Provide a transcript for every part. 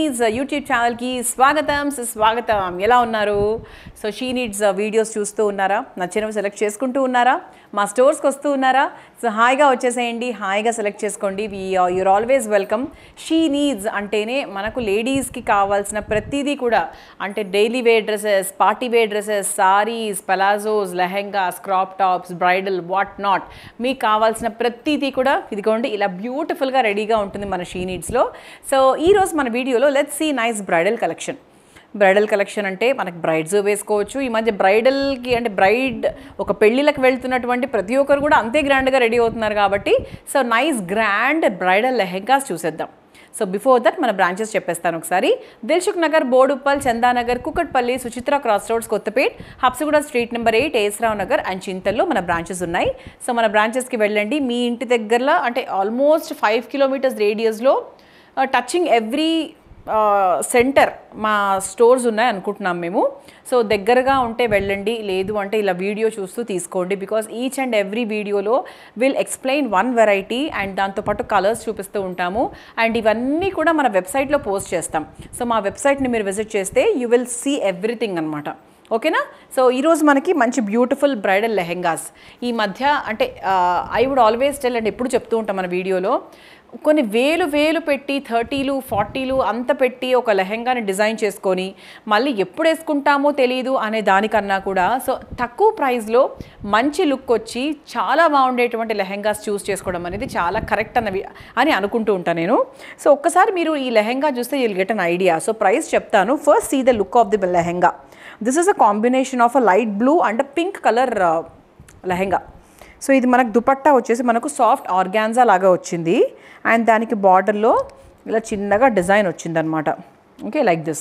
needs YouTube ఛానల్కి స్వాగతం సుస్వాగతం ఎలా ఉన్నారు సో షీ నీడ్స్ వీడియోస్ చూస్తూ ఉన్నారా నచ్చినవి సెలెక్ట్ చేసుకుంటూ ఉన్నారా మా స్టోర్స్కి వస్తూ ఉన్నారా సో హాయిగా వచ్చేసేయండి హాయిగా సెలెక్ట్ చేసుకోండి we you're always welcome She Needs అంటేనే మనకు లేడీస్కి కావాల్సిన ప్రతిదీ కూడా అంటే daily wear dresses party wear dresses saris palazzos lehengas crop tops bridal what not మీకు కావాల్సిన ప్రతిదీ కూడా ఇదిగోండి ఇలా బ్యూటిఫుల్గా రెడీగా ఉంటుంది మన షీ నీడ్స్లో సో ఈరోజు మన వీడియోలో let's see nice bridal collection bridal collection అంటే మనకి బ్రైడ్స్ వేసుకోవచ్చు ఈ మధ్య బ్రైడల్కి అంటే బ్రైడ్ ఒక పెళ్ళిళ్ళకి వెళ్తున్నటువంటి ప్రతి ఒక్కరు కూడా అంతే గ్రాండ్గా రెడీ అవుతున్నారు కాబట్టి so nice grand bridal lehengas చూసేద్దాం సో బిఫోర్ దట్ మన బ్రాంచెస్ చెప్పేస్తాను ఒకసారి Dilsukh Nagar Boduppal Chandanagar Kukatpally Suchitra Cross Roads Kothapet Habsiguda street number eight AS Rao Nagar and చింతల్లో మన బ్రాంచెస్ ఉన్నాయి సో మన బ్రాంచెస్కి వెళ్ళండి మీ ఇంటి దగ్గరలో అంటే ఆల్మోస్ట్ ఫైవ్ కిలోమీటర్స్ రేడియస్లో టచింగ్ ఎవ్రీ సెంటర్ మా స్టోర్స్ ఉన్నాయి అనుకుంటున్నాం మేము సో దగ్గరగా ఉంటే వెళ్ళండి లేదు అంటే ఇలా వీడియో చూస్తూ తీసుకోండి బికాస్ ఈచ్ అండ్ ఎవ్రీ వీడియోలో will explain one variety and దాంతోపాటు కలర్స్ చూపిస్తూ ఉంటాము అండ్ ఇవన్నీ కూడా మన వెబ్సైట్లో పోస్ట్ చేస్తాం సో మా వెబ్సైట్ని మీరు విజిట్ చేస్తే యూ విల్ సీ ఎవ్రీథింగ్ అనమాట ఓకేనా సో ఈరోజు మనకి మంచి బ్యూటిఫుల్ బ్రైడల్ లెహెంగాస్ ఈ మధ్య అంటే I would always tell and ఎప్పుడు చెప్తూ ఉంటాం మన వీడియోలో కొన్ని వేలు వేలు పెట్టి థర్టీలు ఫార్టీలు అంత పెట్టి ఒక లెహెంగాని డిజైన్ చేసుకొని మళ్ళీ ఎప్పుడు వేసుకుంటామో తెలియదు అనే దానికన్నా కూడా సో తక్కువ ప్రైస్లో మంచి లుక్ వచ్చి చాలా బాగుండేటువంటి లెహెంగాస్ చూస్ చేసుకోవడం అనేది చాలా కరెక్ట్ అన్నవి అని అనుకుంటూ ఉంటాను నేను సో ఒక్కసారి మీరు ఈ లెహెంగా చూస్తే you'll get an idea so price చెప్తాను first see the look of the lehenga this is a combination of a light blue and pink colour lehenga so ఇది మనకు దుపట్టా వచ్చేసి మనకు సాఫ్ట్ ఆర్గాన్జా లాగా వచ్చింది అండ్ దానికి బార్డర్లో ఇలా చిన్నగా డిజైన్ వచ్చిందనమాట okay like this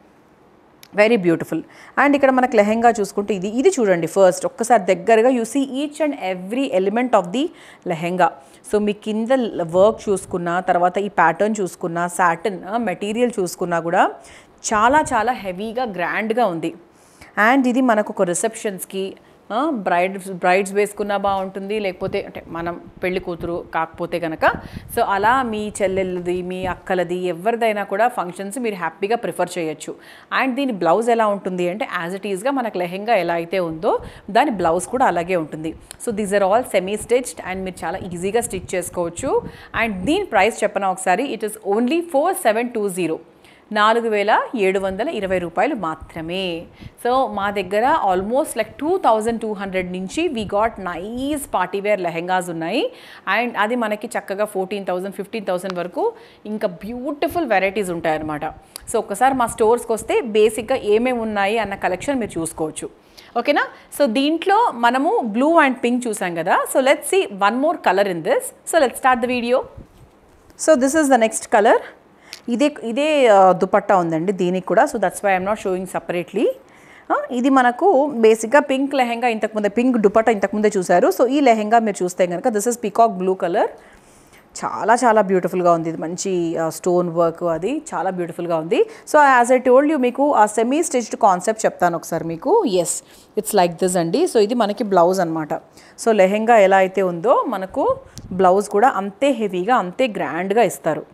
very beautiful and ఇక్కడ మనకు లెహెంగా చూసుకుంటే ఇది ఇది చూడండి ఫస్ట్ ఒక్కసారి దగ్గరగా you see each and every element of the lehenga so మీ కింద వర్క్ చూసుకున్నా తర్వాత ఈ ప్యాటర్న్ చూసుకున్నా సాటన్ మెటీరియల్ చూసుకున్నా కూడా చాలా చాలా హెవీగా గ్రాండ్గా ఉంది అండ్ ఇది మనకు ఒక రిసెప్షన్స్కి బ్రైడ్ బ్రైడ్స్ వేసుకున్నా బాగుంటుంది లేకపోతే అంటే మనం పెళ్లి కూతురు కాకపోతే కనుక సో అలా మీ చెల్లెలది మీ అక్కలది ఎవరిదైనా కూడా ఫంక్షన్స్ మీరు హ్యాపీగా ప్రిఫర్ చేయొచ్చు అండ్ దీని బ్లౌజ్ ఎలా ఉంటుంది అంటే యాజ్ ఇట్ ఈస్గా మనకు లెహెంగా ఎలా అయితే ఉందో దాని బ్లౌజ్ కూడా అలాగే ఉంటుంది so these are all semi stitched and మీరు చాలా ఈజీగా స్టిచ్ చేసుకోవచ్చు అండ్ దీని ప్రైస్ చెప్పనా ఒకసారి it is only four seven two zero నాలుగు వేల ఏడు వందల ఇరవై రూపాయలు మాత్రమే సో మా దగ్గర almost like two thousand two hundred నుంచి we got nice partywear lehengas ఉన్నాయి అండ్ అది మనకి చక్కగా ఫోర్టీన్ థౌజండ్ ఫిఫ్టీన్ థౌజండ్ వరకు ఇంకా బ్యూటిఫుల్ వెరైటీస్ ఉంటాయన్నమాట సో ఒక్కసారి మా స్టోర్స్కి వస్తే బేసిక్గా ఏమేమి ఉన్నాయి అన్న కలెక్షన్ మీరు చూసుకోవచ్చు ఓకేనా సో దీంట్లో మనము బ్లూ అండ్ పింక్ చూసాం కదా so let's see one more colour in this so let start the video so this is the next colour ఇదే ఇదే దుపట్టా ఉందండి దీనికి కూడా so that's why I'm not showing separately ఇది మనకు బేసిక్గా పింక్ లెహెంగా ఇంతకుముందే పింక్ దుపట్టా ఇంతకుముందే చూసారు సో ఈ లెహెంగా మీరు చూస్తే కనుక this is peacock blue colour చాలా చాలా బ్యూటిఫుల్గా ఉంది ఇది మంచి స్టోన్ వర్క్ అది చాలా బ్యూటిఫుల్గా ఉంది so as I told you మీకు ఆ సెమీ స్టిచ్డ్ కాన్సెప్ట్ చెప్తాను ఒకసారి మీకు ఎస్ ఇట్స్ లైక్ దిస్ అండి సో ఇది మనకి బ్లౌజ్ అనమాట సో లెహెంగా ఎలా అయితే ఉందో మనకు బ్లౌజ్ కూడా అంతే హెవీగా అంతే గ్రాండ్గా ఇస్తారు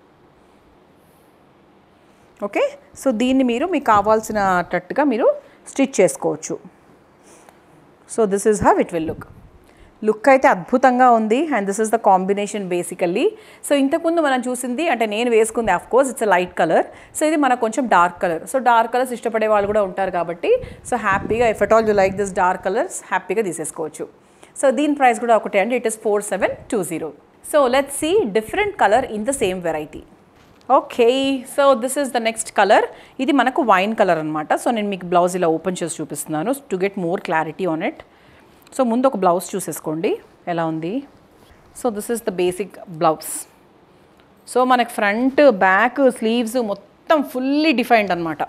ఓకే సో దీన్ని మీరు మీకు కావాల్సినట్టుగా మీరు స్టిచ్ చేసుకోవచ్చు so this is how it will look look అయితే అద్భుతంగా ఉంది and this is the combination basically so ఇంతకుముందు మనం చూసింది అంటే నేను వేసుకుంది of course it's light colour so ఇది మనకు కొంచెం dark colour so dark colours ఇష్టపడే వాళ్ళు కూడా ఉంటారు కాబట్టి సో హ్యాపీగా if at all you like this dark colours హ్యాపీగా తీసేసుకోవచ్చు సో దీని ప్రైస్ కూడా ఒకటే అండి it is four seven two zero so let's see different colour in the same variety okay so this is the next colour ఇది మనకు wine colour అనమాట so నేను మీకు బ్లౌజ్ ఇలా ఓపెన్ చేసి చూపిస్తున్నాను to get more clarity on it so ముందు ఒక బ్లౌజ్ చూసేసుకోండి ఎలా ఉంది so this is the basic blouse so మనకి ఫ్రంట్ బ్యాక్ స్లీవ్స్ మొత్తం ఫుల్లీ డిఫైన్డ్ అనమాట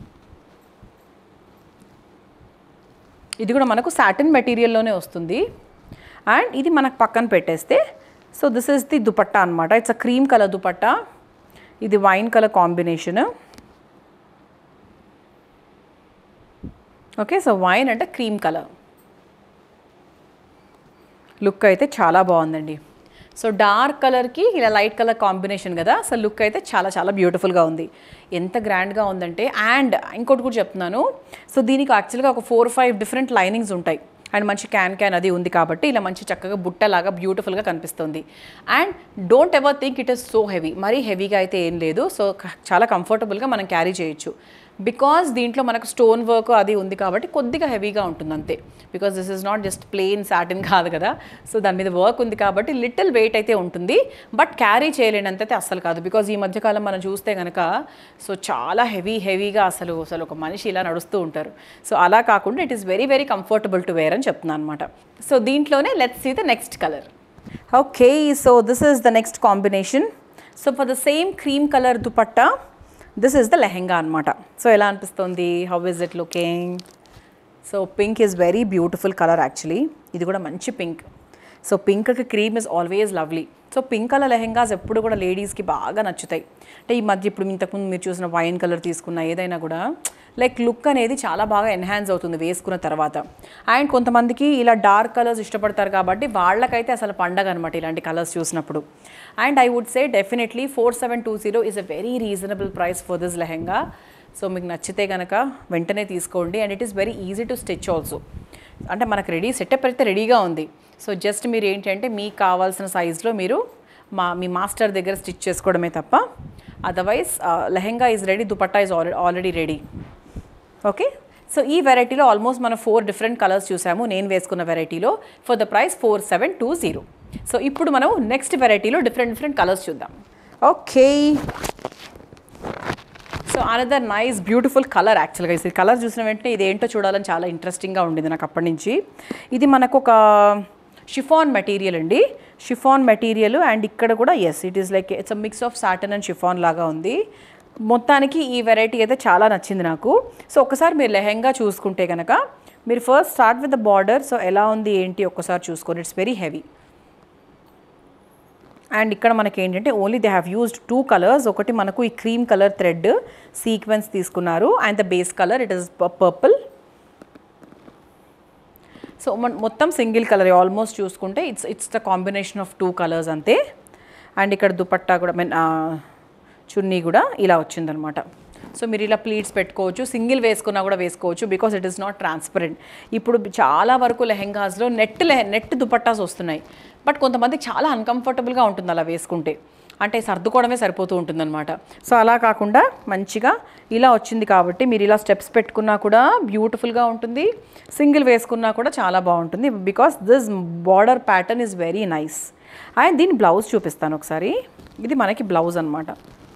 ఇది కూడా మనకు సాటిన్ మెటీరియల్లోనే వస్తుంది అండ్ ఇది మనకు పక్కన పెట్టేస్తే so this is the dupatta అనమాట it's a cream colour dupatta ఇది wine colour combination okay so wine అంటే క్రీమ్ కలర్ లుక్ అయితే చాలా బాగుందండి సో డార్క్ కలర్కి ఇలా లైట్ కలర్ కాంబినేషన్ కదా సో లుక్ అయితే చాలా చాలా బ్యూటిఫుల్గా ఉంది ఎంత గ్రాండ్గా ఉందంటే అండ్ ఇంకోటి కూడా చెప్తున్నాను సో దీనికి యాక్చువల్గా ఒక ఫోర్ ఫైవ్ డిఫరెంట్ లైనింగ్స్ ఉంటాయి అండ్ మంచి క్యాన్ క్యాన్ అది ఉంది కాబట్టి ఇలా మంచి చక్కగా బుట్టలాగా బ్యూటిఫుల్గా కనిపిస్తుంది and don't ever think it is so heavy మరీ హెవీగా అయితే ఏం లేదు సో క- చాలా కంఫర్టబుల్గా మనం క్యారీ చేయొచ్చు బికాస్ దీంట్లో మనకు స్టోన్ వర్క్ అది ఉంది కాబట్టి కొద్దిగా హెవీగా ఉంటుంది అంతే because this is not just plain satin కాదు కదా సో దాని మీద వర్క్ ఉంది కాబట్టి లిటిల్ వెయిట్ అయితే ఉంటుంది బట్ క్యారీ చేయలేనంత అయితే అస్సలు కాదు బికాజ్ ఈ మధ్యకాలం మనం చూస్తే కనుక సో చాలా హెవీ హెవీగా అసలు అసలు ఒక మనిషి ఇలా నడుస్తూ ఉంటారు సో అలా కాకుండా it is very very comfortable to wear అని చెప్తున్నాను అనమాట సో దీంట్లోనే let's see the next colour okay so this is the next combination so for the same cream colour dupatta this is the lehenga అనమాట సో ఎలా అనిపిస్తుంది how is it looking so pink is very beautiful colour actually ఇది కూడా మంచి pink so పింక్కి cream is always lovely so pink colour lehengas ఎప్పుడు కూడా లేడీస్కి బాగా నచ్చుతాయి అంటే ఈ మధ్య ఇప్పుడు ఇంతకుముందు మీరు చూసిన వైన్ కలర్ తీసుకున్న ఏదైనా కూడా లైక్ లుక్ అనేది చాలా బాగా ఎన్హాన్స్ అవుతుంది వేసుకున్న తర్వాత అండ్ కొంతమందికి ఇలా డార్క్ కలర్స్ ఇష్టపడతారు కాబట్టి వాళ్ళకైతే అసలు పండగ అనమాట ఇలాంటి కలర్స్ చూసినప్పుడు and I would say definitely four seven two zero is a very reasonable price for this lehenga so మీకు నచ్చితే కనుక వెంటనే తీసుకోండి and it is very easy to stitch also అంటే మనకు రెడీ సెటప్ అయితే రెడీగా ఉంది సో జస్ట్ మీరు ఏంటంటే మీకు కావాల్సిన సైజులో మీరు మా మీ మాస్టర్ దగ్గర స్టిచ్ చేసుకోవడమే తప్ప otherwise lehenga is ready dupatta is already already ready okay so ఈ వెరైటీలో ఆల్మోస్ట్ మనం ఫోర్ డిఫరెంట్ కలర్స్ చూసాము నేను వేసుకున్న వెరైటీలో for the price four seven two zero so ఇప్పుడు మనం నెక్స్ట్ వెరైటీలో డిఫరెంట్ డిఫరెంట్ కలర్స్ చూద్దాం okay so another nice beautiful colour యాక్చువల్గా ఈ కలర్ చూసిన వెంటనే ఇది ఏంటో చూడాలని చాలా ఇంట్రెస్టింగ్గా ఉండింది నాకు అప్పటి నుంచి ఇది మనకు ఒక షిఫాన్ మెటీరియల్ అండి షిఫాన్ మెటీరియల్ అండ్ ఇక్కడ కూడా yes it is like it's a mix of satin and chiffon లాగా ఉంది మొత్తానికి ఈ వెరైటీ అయితే చాలా నచ్చింది నాకు సో ఒకసారి మీరు లెహెంగా చూసుకుంటే కనుక మీరు first start with the border so ఎలా ఉంది ఏంటి ఒక్కసారి చూసుకోండి ఇట్స్ వెరీ హెవీ అండ్ ఇక్కడ మనకి ఏంటంటే only they have used two colours ఒకటి మనకు ఈ క్రీమ్ కలర్ థ్రెడ్ సీక్వెన్స్ తీసుకున్నారు and the base colour it is purple so మొత్తం సింగిల్ కలర్ ఆల్మోస్ట్ చూసుకుంటే it's it's the combination of two colours అంతే అండ్ ఇక్కడ దుపట్టా కూడా మీన్ చున్నీ కూడా ఇలా వచ్చిందనమాట సో మీరు ఇలా ప్లీట్స్ పెట్టుకోవచ్చు సింగిల్ వేసుకున్నా కూడా వేసుకోవచ్చు because it is not transparent ఇప్పుడు చాలా వరకు లెహెంగాస్లో నెట్ లెహ నెట్ దుపట్టాస్ వస్తున్నాయి బట్ కొంతమందికి చాలా అన్కంఫర్టబుల్గా ఉంటుంది అలా వేసుకుంటే అంటే సర్దుకోవడమే సరిపోతూ ఉంటుందన్నమాట సో అలా కాకుండా మంచిగా ఇలా వచ్చింది కాబట్టి మీరు ఇలా స్టెప్స్ పెట్టుకున్నా కూడా బ్యూటిఫుల్గా ఉంటుంది సింగిల్ వేసుకున్నా కూడా చాలా బాగుంటుంది because this border pattern is very nice and దీని బ్లౌజ్ చూపిస్తాను ఒకసారి ఇది మనకి బ్లౌజ్ అనమాట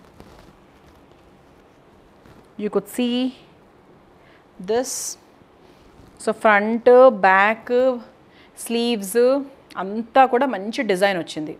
you could see this so front back sleeves అంతా కూడా మంచి డిజైన్ వచ్చింది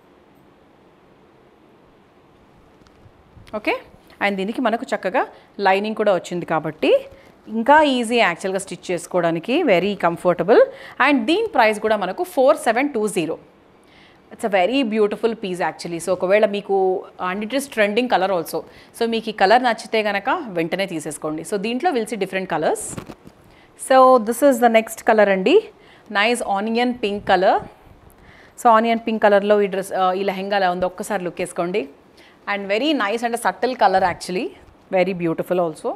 ఓకే అండ్ దీనికి మనకు చక్కగా లైనింగ్ కూడా వచ్చింది కాబట్టి ఇంకా ఈజీ యాక్చువల్గా స్టిచ్ చేసుకోవడానికి వెరీ కంఫర్టబుల్ అండ్ దీని ప్రైస్ కూడా మనకు four seven two zero it's a very beautiful piece actually so ఒకవేళ మీకు and it is trending colour also so మీకు ఈ కలర్ నచ్చితే కనుక వెంటనే తీసేసుకోండి సో దీంట్లో will see different colours so this is the next colour అండి nice onion pink colour so onion pink కలర్లో ఈ డ్రెస్ ఈ లెహెంగా ఎలా ఉందో ఒక్కసారి లుక్ వేసుకోండి and very nice and subtle colour actually very beautiful also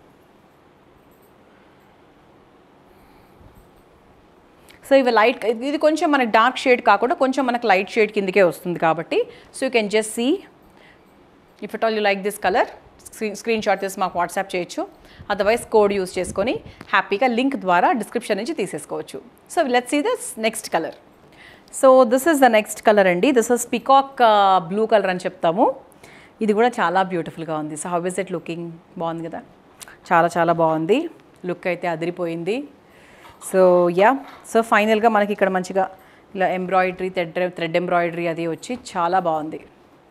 so ఇవి లైట్ ఇది కొంచెం మనకి డార్క్ షేడ్ కాకుండా కొంచెం మనకు లైట్ షేడ్ కిందకే వస్తుంది కాబట్టి so you can just see if it all you like this colour screen screenshot చేసి మాకు వాట్సాప్ చేయొచ్చు అదర్వైజ్ కోడ్ యూస్ చేసుకొని హ్యాపీగా లింక్ ద్వారా డిస్క్రిప్షన్ నుంచి తీసేసుకోవచ్చు so let's see this next colour so this is the next colour అండి this is peacock blue colour అని చెప్తాము ఇది కూడా చాలా బ్యూటిఫుల్గా ఉంది so how is it looking బాగుంది కదా చాలా చాలా బాగుంది లుక్ అయితే అదిరిపోయింది సో యా సో ఫైనల్గా మనకి ఇక్కడ మంచిగా ఇలా ఎంబ్రాయిడరీ థ్రెడ్ థ్రెడ్ ఎంబ్రాయిడరీ అది వచ్చి చాలా బాగుంది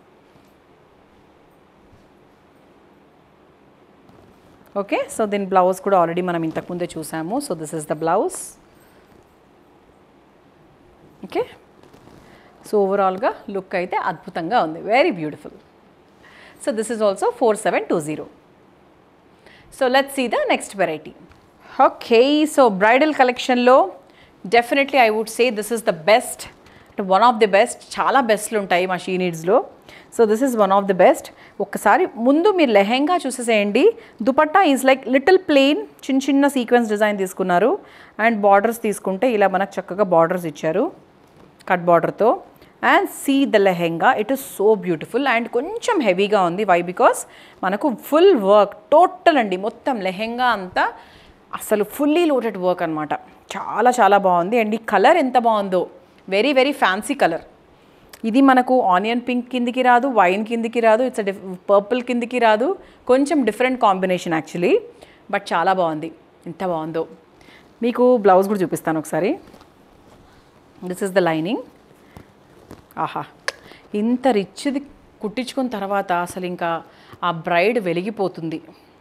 ఓకే సో దీని బ్లౌజ్ కూడా ఆల్రెడీ మనం ఇంతకుముందే చూసాము so this is the blouse okay so ఓవరాల్గా లుక్ అయితే అద్భుతంగా ఉంది very beautiful so this is also four seven two zero so let's see the next variety okay so bridal కలెక్షన్లో definitely I would say this is the best one of the best చాలా బెస్ట్లు ఉంటాయి మా She నీడ్స్లో so this is one of the best ఒక్కసారి ముందు మీరు లెహెంగా చూసేసేయండి dupatta is like little plain చిన్న చిన్న సీక్వెన్స్ డిజైన్ తీసుకున్నారు అండ్ బార్డర్స్ తీసుకుంటే ఇలా మనకు చక్కగా బార్డర్స్ ఇచ్చారు కట్ బార్డర్తో and see the lehenga it is so beautiful and కొంచెం హెవీగా ఉంది వై బికాస్ మనకు ఫుల్ వర్క్ టోటల్ అండి మొత్తం లెహెంగా అంతా అసలు ఫుల్లీ లోటెడ్ వర్క్ అనమాట చాలా చాలా బాగుంది అండ్ ఈ కలర్ ఎంత బాగుందో వెరీ వెరీ ఫ్యాన్సీ కలర్ ఇది మనకు ఆనియన్ పింక్ కిందికి రాదు వైన్ కిందికి రాదు ఇట్స్ డిఫ్ పర్పుల్ కిందికి రాదు కొంచెం డిఫరెంట్ కాంబినేషన్ యాక్చువల్లీ బట్ చాలా బాగుంది ఎంత బాగుందో మీకు బ్లౌజ్ కూడా చూపిస్తాను ఒకసారి దిస్ ఇస్ ద లైనింగ్ ఆహా ఇంత రిచ్ది కుట్టించుకున్న తర్వాత అసలు ఇంకా ఆ బ్రైడ్ వెలిగిపోతుంది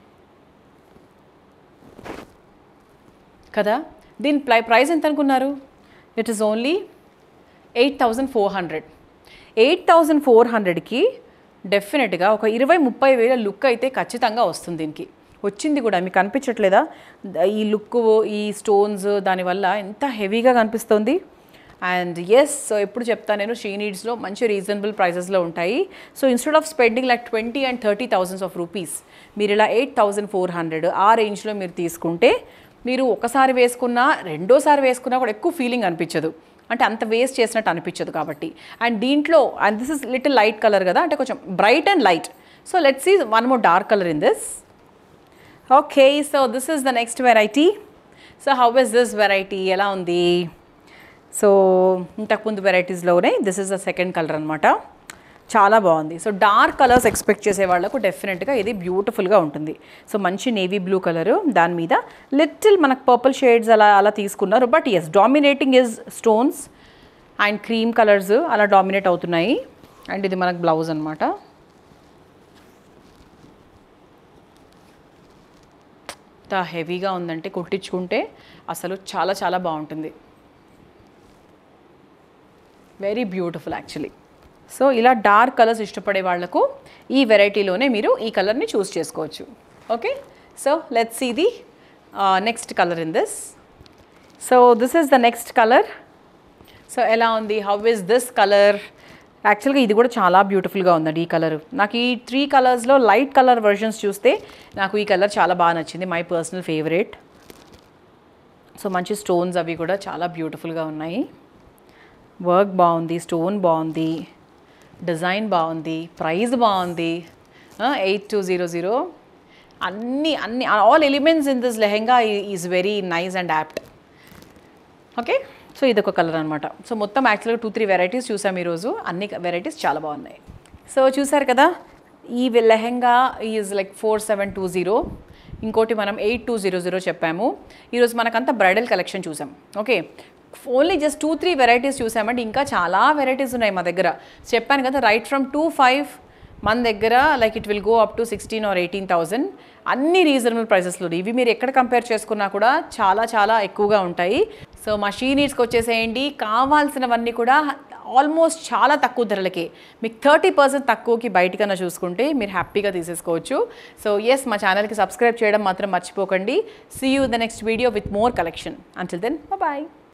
కదా దీని ప్లై ప్రైస్ ఎంత అనుకున్నారు it is only eight thousand four hundred eight thousand four హండ్రెడ్కి డెఫినెట్గా ఒక ఇరవై ముప్పై వేల లుక్ అయితే ఖచ్చితంగా వస్తుంది దీనికి వచ్చింది కూడా మీకు కనిపించట్లేదా ద- ఈ లుక్ ఈ స్టోన్స్ దానివల్ల ఎంత హెవీగా కనిపిస్తుంది అండ్ ఎస్ సో ఎప్పుడు చెప్తాను నేను షీ నీడ్స్లో మంచి రీజనబుల్ ప్రైసెస్లో ఉంటాయి so instead of spending like twenty and thirty thousands of rupees మీరు ఇలా ఎయిట్ థౌజండ్ ఫోర్ హండ్రెడ్ ఆ రేంజ్లో మీరు తీసుకుంటే మీరు ఒకసారి వేసుకున్నా రెండోసారి వేసుకున్నా కూడా ఎక్కువ ఫీలింగ్ అనిపించదు అంటే అంత వేస్ట్ చేసినట్టు అనిపించదు కాబట్టి అండ్ దీంట్లో and this is little light colour కదా అంటే కొంచెం bright and light so let's see one more dark colour in this okay so this is the next variety so how is this variety ఎలా ఉంది so ఇంతకుముందు వెరైటీస్లోనే this is the second colour అనమాట చాలా బాగుంది సో డార్క్ కలర్స్ ఎక్స్పెక్ట్ చేసే వాళ్ళకు డెఫినెట్గా ఇది బ్యూటిఫుల్గా ఉంటుంది సో మంచి నేవీ బ్లూ కలరు దాని మీద లిటిల్ మనకు పర్పుల్ షేడ్స్ అలా అలా తీసుకున్నారు but yes dominating is stones and cream colours అలా డామినేట్ అవుతున్నాయి అండ్ ఇది మనకు బ్లౌజ్ అనమాట ఎంత హెవీగా ఉందంటే కుట్టించుకుంటే అసలు చాలా చాలా బాగుంటుంది వెరీ బ్యూటిఫుల్ యాక్చువల్లీ సో ఇలా డార్క్ కలర్స్ ఇష్టపడే వాళ్లకు ఈ వెరైటీలోనే మీరు ఈ కలర్ని చూస్ చేసుకోవచ్చు okay so let's see the next colour in this so this is the next colour so ఎలా ఉంది హౌ ఇస్ దిస్ కలర్ యాక్చువల్గా ఇది కూడా చాలా బ్యూటిఫుల్గా ఉందండి ఈ కలర్ నాకు ఈ త్రీ కలర్స్లో లైట్ కలర్ వర్షన్స్ చూస్తే నాకు ఈ కలర్ చాలా బాగా నచ్చింది మై పర్సనల్ ఫేవరెట్ సో మంచి స్టోన్స్ అవి కూడా చాలా బ్యూటిఫుల్గా ఉన్నాయి వర్క్ బాగుంది స్టోన్ బాగుంది డిజైన్ బాగుంది ప్రైస్ బాగుంది ఎయిట్ టూ జీరో జీరో అన్ని అన్ని all elements in this lehenga is very nice and apt okay so ఇది ఒక కలర్ అనమాట సో మొత్తం యాక్చువల్గా టూ త్రీ వెరైటీస్ చూసాం ఈరోజు అన్ని వెరైటీస్ చాలా బాగున్నాయి సో చూసారు కదా ఈ lehenga is like four seven two zero ఇంకోటి మనం ఎయిట్ టూ జీరో జీరో చెప్పాము ఈరోజు మనకంతా బ్రైడల్ కలెక్షన్ చూసాం okay only just two three varieties చూసామంటే ఇంకా చాలా వెరైటీస్ ఉన్నాయి మా దగ్గర చెప్పాను కదా రైట్ ఫ్రమ్ టూ ఫైవ్ మన దగ్గర like it will go up to sixteen or eighteen thousand అన్ని రీజనబుల్ ప్రైసెస్లో ఇవి మీరు ఎక్కడ కంపేర్ చేసుకున్నా కూడా చాలా చాలా ఎక్కువగా ఉంటాయి సో మా షీ నీడ్స్కి వచ్చేసేయండి కావాల్సినవన్నీ కూడా ఆల్మోస్ట్ చాలా తక్కువ ధరలకే మీకు థర్టీ పర్సెంట్ తక్కువకి బయటకన్నా చూసుకుంటే మీరు హ్యాపీగా తీసేసుకోవచ్చు సో ఎస్ మా ఛానల్కి సబ్స్క్రైబ్ చేయడం మాత్రం మర్చిపోకండి see you the next video with more collection until then bye